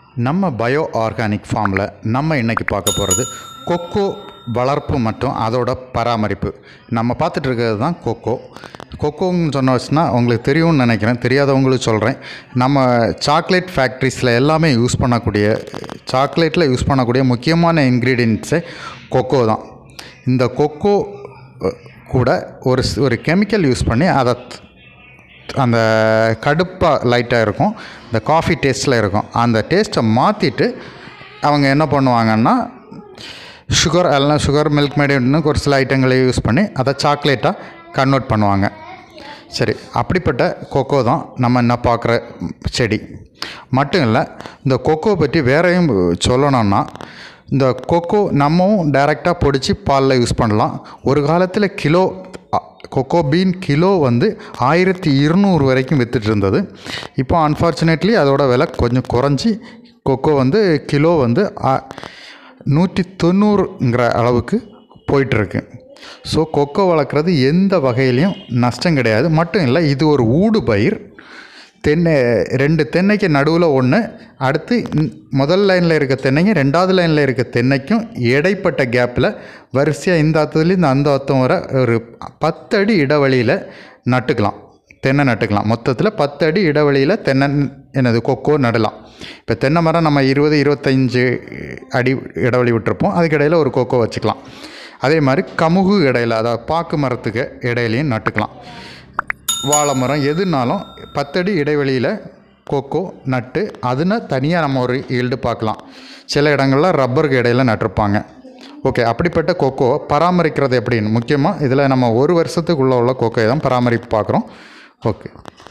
நம்ம bio organic ஃபார்மில் நம்ம இன்றைக்கி பார்க்க போகிறது கொக்கோ வளர்ப்பு மற்றும் அதோட பராமரிப்பு நம்ம பார்த்துட்டு இருக்கிறது தான் கொக்கோ கொக்கோன்னு சொன்ன வச்சுன்னா உங்களுக்கு தெரியும்னு நினைக்கிறேன் தெரியாதவங்களுக்கு சொல்கிறேன் நம்ம சாக்லேட் ஃபேக்ட்ரிஸில் எல்லாமே யூஸ் பண்ணக்கூடிய சாக்லேட்டில் யூஸ் பண்ணக்கூடிய முக்கியமான இன்க்ரீடியன்ட்ஸே கொக்கோ தான் இந்த கொக்கோ அஹ், கூட ஒரு ஸ்- ஒரு கெமிக்கல் யூஸ் பண்ணி அதை அந்த கடுப்பாக லைட்டாக இருக்கும் இந்த காஃபி டேஸ்ட்டில் இருக்கும் அந்த டேஸ்ட்டை மாற்றிட்டு அவங்க என்ன பண்ணுவாங்கன்னா சுகர் எல்லாம் சுகர் மில்க் மேடுன்னு ஒரு சில ஐட்டங்களை யூஸ் பண்ணி அதை சாக்லேட்டாக கன்வெர்ட் பண்ணுவாங்க சரி அப்படிப்பட்ட கொக்கோ தான் நம்ம என்ன பார்க்குற செடி மட்டும் இல்லை இந்த கொக்கோ பற்றி வேறையும் சொல்லணும்னா இந்த கொக்கோ நம்மவும் டைரெக்டாக பொடிச்சு பாலில் யூஸ் பண்ணலாம் ஒரு காலத்தில் கிலோ அ- கொக்கோ பீன் கிலோ வந்து ஆயிரத்தி இருநூறு வரைக்கும் வித்துட்டு இருந்தது இப்போ அன்ஃபார்ச்சுனேட்லி அதோட விலை கொஞ்சம் குறைஞ்சி கொக்கோ வந்து கிலோ வந்து ஆ- நூற்றி தொண்ணூறுங்கிற அளவுக்கு போயிட்டுருக்கு ஸோ கொக்கோ வளர்க்குறது எந்த வகையிலையும் நஷ்டம் கிடையாது மட்டும் இல்லை இது ஒரு ஊடு பயிர் தென்னை ரெண்டு தென்னைக்கு நடுவில் ஒன்று அடுத்து இந்- முதல் லைனில் இருக்க தென்னைங்க ரெண்டாவது லைனில் இருக்க தென்னைக்கும் இடைப்பட்ட கேப்பில் வரிசையாக இந்த அர்த்தத்துலேருந்து அந்த அர்த்தம் வர ஒரு பத்து அடி இடைவெளியில் நட்டுக்கலாம் தென்னை நட்டுக்கலாம் மொத்தத்தில் பத்து அடி இடைவெளியில் தென்னை என்னது கொக்கோ நடலாம் இப்போ தென்னை மரம் நம்ம இருபது இருபத்தஞ்சு அடி இடைவெளி விட்டுருப்போம் அதுக்கு இடையில ஒரு கொக்கோ வச்சுக்கலாம் அதே மாதிரி கமுகு இடையில அதாவது பாக்கு மரத்துக்கு இடையிலையும் நட்டுக்கலாம் வாழை மரம் எதுனாலும் பத்தடி இடைவெளியில் கொக்கோ நட்டு அதுனா தனியாக நம்ம ஒரு ஈல்டு பார்க்கலாம் சில இடங்களில் ரப்பருக்கு இடையில நட்டிருப்பாங்க ஓகே அப்படிப்பட்ட கொக்கோ பராமரிக்கிறது எப்படின்னு முக்கியமாக இதில் நம்ம ஒரு வருஷத்துக்குள்ளே உள்ள கொக்கோயை தான் பராமரிப்பு பார்க்குறோம் ஓகே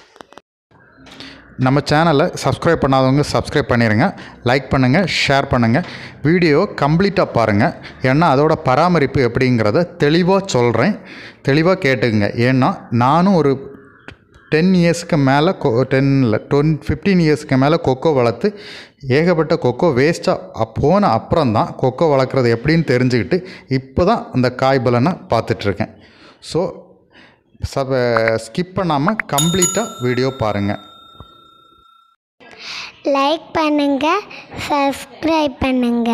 நம்ம சேனலை சப்ஸ்கிரைப் பண்ணாதவங்க சப்ஸ்கிரைப் பண்ணிடுங்க லைக் பண்ணுங்கள் ஷேர் பண்ணுங்கள் வீடியோ கம்ப்ளீட்டாக பாருங்கள் ஏன்னா அதோட பராமரிப்பு எப்படிங்கிறத தெளிவாக சொல்கிறேன் தெளிவாக கேட்டுக்குங்க ஏன்னா நானும் ஒரு டென் இயர்ஸ்க்கு மேலே கொ டென்னில் டுவென் ஃபிஃப்டீன் இயர்ஸ்க்கு மேலே கொக்கோ வளர்த்து ஏகப்பட்ட கொக்கோ வேஸ்ட்டாக போன அப்புறம் தான் கொக்கோ வளர்க்குறது எப்படின்னு தெரிஞ்சுக்கிட்டு இப்போ தான் அந்த காய் பலனை பார்த்துட்ருக்கேன் ஸோ சப் ஸ்கிப் பண்ணாமல் கம்ப்ளீட்டாக வீடியோ பாருங்கள் லைக் பண்ணுங்க சப்ஸ்கிரைப் பண்ணுங்க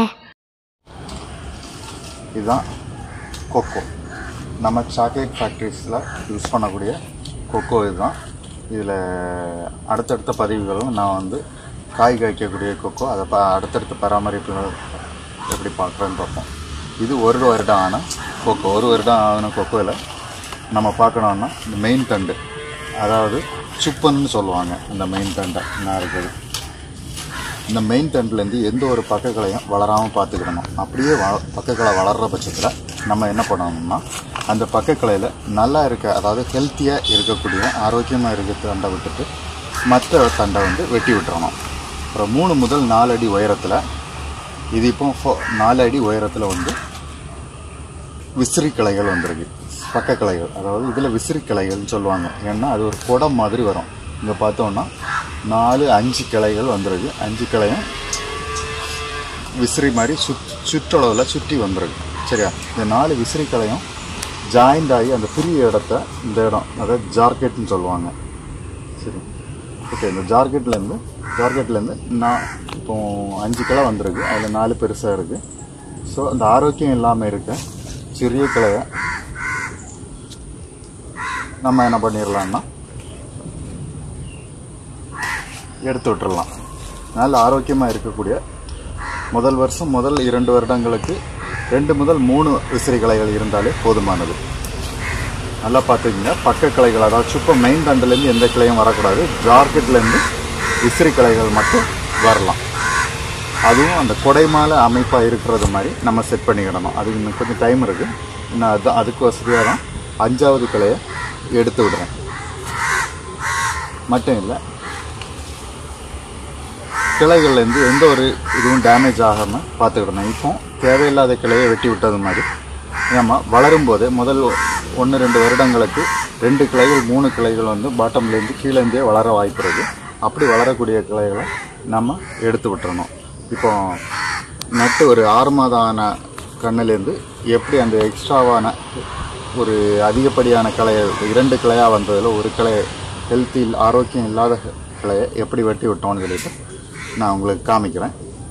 இதுதான் கொக்கோ நம்ம சாக்லேட் ஃபேக்ட்ரிஸில் யூஸ் பண்ணக்கூடிய கொக்கோ இதுதான் இதில் அடுத்தடுத்த பதிவுகளும் நான் வந்து காய் காய்க்கக்கூடிய கொக்கோ அதை ப அடுத்தடுத்த பராமரிப்புகள் எப்படி பார்க்குறேன்னு பார்ப்போம் இது ஒரு வருடம் ஆன கொக்கோ ஒரு வருடம் ஆன கொக்கோவில் நம்ம பார்க்கணுன்னா இந்த மெயின் தண்டு அதாவது சுப்பன்னு சொல்லுவாங்க இந்த மெயின் தண்டை நான் இருக்குது இந்த மெயின் தண்டுலேருந்து எந்த ஒரு பக்கங்களையும் வளராமல் பார்த்துக்கிடணும் அப்படியே வ பக்கக்களை வளர்கிற பட்சத்தில் நம்ம என்ன பண்ணணும்னா அந்த பக்கக்கிளையில் நல்லா இருக்க அதாவது ஹெல்த்தியாக இருக்கக்கூடிய ஆரோக்கியமாக இருக்க தண்டை விட்டுட்டு மற்ற தண்டை வந்து வெட்டி விட்டுறணும் அப்புறம் மூணு முதல் நாலு அடி உயரத்தில் இது இப்போ ஃபோ- நாலு அடி உயரத்தில் வந்து விசிறி கிளைகள் வந்திருக்கு பக்க கிளைகள் அதாவது இதில் விசிறி கிளைகள்னு சொல்லுவாங்க ஏன்னா அது ஒரு குடம் மாதிரி வரும் இங்கே பார்த்தோன்னா நாலு அஞ்சு கிளைகள் வந்திருக்கு அஞ்சு கிளையும் விசிறி மாதிரி சுத் சுற்றளவில் சுற்றி வந்திருக்கு சரியா இந்த நாலு விசிறி கிளையும் ஜாயிண்ட் ஆகி அந்த பெரிய இடத்த இந்த இடம் அதாவது ஜார்கெட்னு சொல்லுவாங்க சரி ஓகே இந்த ஜார்கெட்லேருந்து ஜார்கெட்லேருந்து நான் இப்போ அஞ்சு கிளை வந்திருக்கு அதில் நாலு பெருசாக இருக்குது ஸோ அந்த ஆரோக்கியம் இல்லாமல் இருக்க சிறிய கிளையை நம்ம என்ன பண்ணிடலாம்னா எடுத்து விட்டுறலாம் நல்ல ஆரோக்கியமாக இருக்கக்கூடிய முதல் வருஷம் முதல் இரண்டு வருடங்களுக்கு ரெண்டு முதல் மூணு விசிறி கிளைகள் இருந்தாலே போதுமானது நல்லா பார்த்துக்கங்க பக்க கிளைகள் அதாவது சுப்ப மெயின் தண்டுலேருந்து எந்த கிளையும் வரக்கூடாது ஜார்கெட்லேருந்து விசிறி கிளைகள் மட்டும் வரலாம் அதுவும் அந்த கொடைமால அமைப்பாக இருக்கிறது மாதிரி நம்ம செட் பண்ணிக்கிடணும் அதுக்கு இன்னும் கொஞ்சம் டைம் இருக்குது நான் அது அதுக்கு வசதியாக தான் அஞ்சாவது கிளையை எடுத்து விடுறேன் மட்டும் இல்லை கிளைகள்லேருந்து எந்த ஒரு இதுவும் டேமேஜ் ஆகாமல் பார்த்துக்கிடணும் இப்போ தேவையில்லாத கிளையை வெட்டி விட்டது மாதிரி நம்ம வளரும் போதே முதல் ஒன்று ரெண்டு வருடங்களுக்கு ரெண்டு கிளைகள் மூணு கிளைகள் வந்து பாட்டம்லேருந்து கீழேருந்தே வளர வாய்ப்பு இருக்குது அப்படி வளரக்கூடிய கிளைகளை நம்ம எடுத்து விட்டுறணும் இப்போ நட்டு ஒரு ஆறு மாதம் ஆன கண்ணுலேருந்து எப்படி அந்த எக்ஸ்ட்ராவான ஒரு அதிகப்படியான கிளைய இரண்டு கிளையாக வந்ததில் ஒரு கிளை ஹெல்த்தி ஆரோக்கியம் இல்லாத கிளையை எப்படி வெட்டி விட்டோம்னு சொல்லிட்டு நான் உங்களுக்கு காமிக்கிறேன்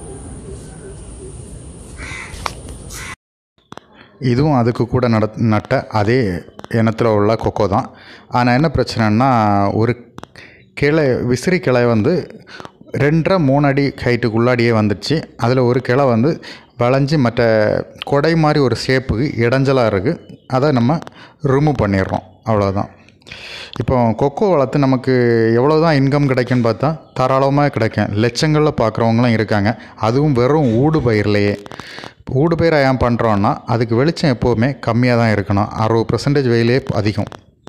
இதுவும் அதுக்கு கூட நட நட்ட அதே இனத்தில் உள்ள கொக்கோ தான் ஆனால் என்ன பிரச்சனைன்னா ஒரு கிளை விசிறி கிளை வந்து ரெண்டரை மூணு அடி ஹைட்டுக்குள்ளாடியே வந்துடுச்சு அதில் ஒரு கிளை வந்து வளைஞ்சி மற்ற கொடை மாதிரி ஒரு ஷேப்புக்கு இடைஞ்சலாக இருக்குது அதை நம்ம ரிமூவ் பண்ணிடுறோம் அவ்வளோதான் இப்போ கொக்கோ வளர்த்து நமக்கு எவ்வளோ தான் இன்கம் கிடைக்குன்னு பார்த்தா தாராளமாக கிடைக்கும் லட்சங்களில் பார்க்குறவங்களும் இருக்காங்க அதுவும் வெறும் ஊடு பயிர்லையே ஊடு பயிரை ஏன் பண்ணுறோன்னா அதுக்கு வெளிச்சம் எப்போவுமே கம்மியாக தான் இருக்கணும் அறுபது பர்சன்டேஜ் வெயிலே அதிகம்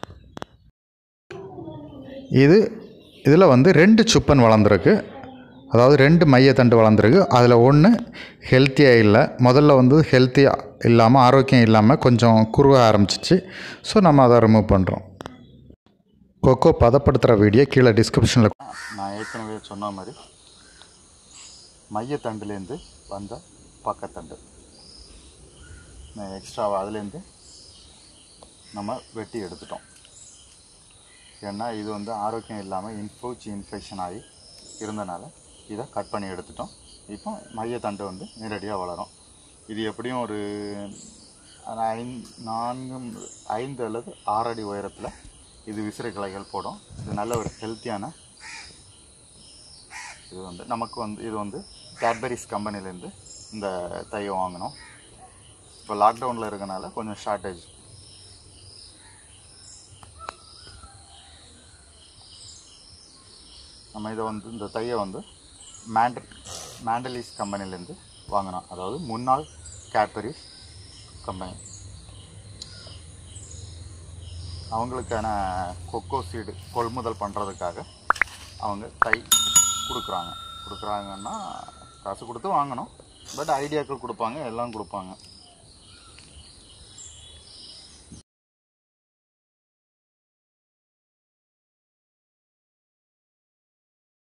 இது இதில் வந்து ரெண்டு சுப்பன் வளர்ந்துருக்கு அதாவது ரெண்டு மையத்தண்டு வளர்ந்துருக்கு அதில் ஒன்று ஹெல்த்தியாக இல்லை முதல்ல வந்து ஹெல்த்தியாக இல்லாமல் ஆரோக்கியம் இல்லாமல் கொஞ்சம் குறுக ஆரம்பிச்சிச்சு ஸோ நம்ம அதை ரிமூவ் பண்ணுறோம் கொக்கோ பதப்படுத்துகிற வீடியோ கீழே டிஸ்கிரிப்ஷனில் நான் ஏற்கனவே சொன்ன மாதிரி மையத்தண்டுலேருந்து வந்த பக்கத்தண்டு எக்ஸ்ட்ரா அதுலேருந்து நம்ம வெட்டி எடுத்துட்டோம் ஏன்னா இது வந்து ஆரோக்கியம் இல்லாமல் இன்ஃபூச்சி இன்ஃபெக்ஷன் ஆகி இருந்தனால இதை கட் பண்ணி எடுத்துட்டோம் இப்போ மையத்தண்டு வந்து நேரடியாக வளரும் இது எப்படியும் ஒரு ஐந்து நான்கு ஐந்து அல்லது ஆறு அடி உயரத்தில் இது விசிறி கிளைகள் போடும் இது நல்ல ஒரு ஹெல்த்தியான இது வந்து நமக்கு வந்து இது வந்து கேட்பரிஸ் கம்பெனிலேருந்து இந்த தையை வாங்கினோம் இப்போ லாக்டவுனில் இருக்கனால கொஞ்சம் ஷார்ட்டேஜ் நம்ம இதை வந்து இந்த தையை வந்து மேண்ட மேண்டலிஸ் கம்பெனிலேருந்து வாங்கினோம் அதாவது முன்னாள் கேட்பரிஸ் கம்பெனி அவங்களுக்கான கொக்கோ சீடு கொள்முதல் பண்ணுறதுக்காக அவங்க தை கொடுக்குறாங்க கொடுக்குறாங்கன்னா காசு கொடுத்து வாங்கணும் பட் ஐடியாக்கள் கொடுப்பாங்க எல்லாம் கொடுப்பாங்க